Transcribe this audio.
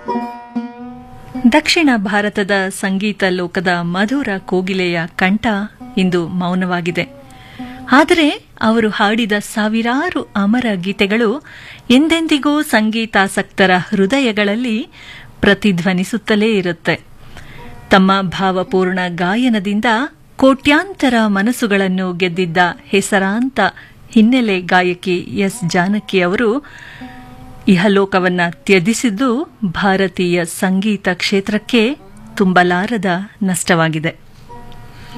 ದಕ್ಷಿಣ ಭಾರತದ ಸಂಗೀತ ಲೋಕದ ಮಧುರ ಕೋಗಿಲೆಯ ಕಂಠ ಇಂದು ಮೌನವಾಗಿದೆ ಆದರೆ ಅವರು ಹಾಡಿದ ಸಾವಿರಾರು ಅಮರ ಗೀತೆಗಳು ಎಂದೆಂದಿಗೂ ಸಂಗೀತಾಸಕ್ತರ ಹೃದಯಗಳಲ್ಲಿ ಪ್ರತಿಧ್ವನಿಸುತ್ತಲೇ ಇರುತ್ತೆ ತಮ್ಮ ಭಾವಪೂರ್ಣ ಗಾಯನದಿಂದ ಕೋಟ್ಯಾಂತರ ಮನಸ್ಸುಗಳನ್ನು ಗೆದ್ದಿದ್ದ ಹೆಸರಾಂತ ಹಿನ್ನೆಲೆ ಗಾಯಕಿ ಎಸ್ ಜಾನಕಿ ಅವರು ಇಹಲೋಕವನ್ನ ತ್ಯಜಿಸಿದ್ದು ಭಾರತೀಯ ಸಂಗೀತ ಕ್ಷೇತ್ರಕ್ಕೆ ತುಂಬಲಾರದ ನಷ್ಟವಾಗಿದೆ